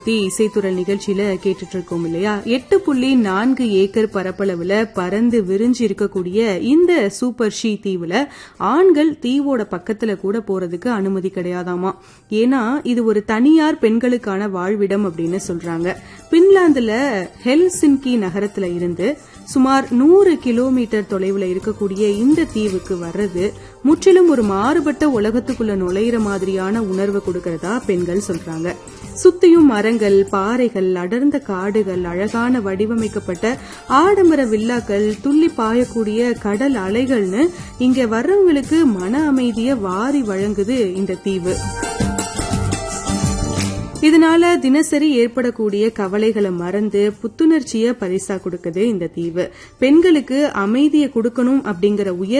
தி இசைத்துறல் நிகழ்ச்சியில கேட்டுட்டு இருக்கோம் இல்லையா எட்டு புள்ளி நான்கு ஏக்கர் பரப்பளவுல பறந்து விரிஞ்சு இருக்கக்கூடிய இந்த சூப்பர் ஷீ தீவுல ஆண்கள் தீவோட பக்கத்துல கூட போறதுக்கு அனுமதி கிடையாதாமா ஏன்னா இது ஒரு தனியார் பெண்களுக்கான வாழ்விடம் அப்படின்னு சொல்றாங்க பின்லாந்துல ஹெல்சின்கி நகரத்துல இருந்து சுமார் நூறு கிலோமீட்டர் தொலைவுல இருக்கக்கூடிய இந்த தீவுக்கு வர்றது முற்றிலும் ஒரு மாறுபட்ட உலகத்துக்குள்ள நுழையிற மாதிரியான உணர்வு கொடுக்கறதா பெண்கள் சொல்றாங்க சுத்தியும் மரங்கள் பாறைகள் அடர்ந்த காடுகள் அழகான வடிவமைக்கப்பட்ட ஆடம்பர வில்லாக்கள் துள்ளி பாயக்கூடிய கடல் அலைகள்னு இங்க வர்றவங்களுக்கு மன அமைதிய வாரி வழங்குது இந்த தீவு இதனால தினசரி ஏற்படக்கூடிய கவலைகளை மறந்து புத்துணர்ச்சிய பரிசா கொடுக்குது இந்த தீவு பெண்களுக்கு அமைதியை கொடுக்கணும் அப்படிங்கிற உயர்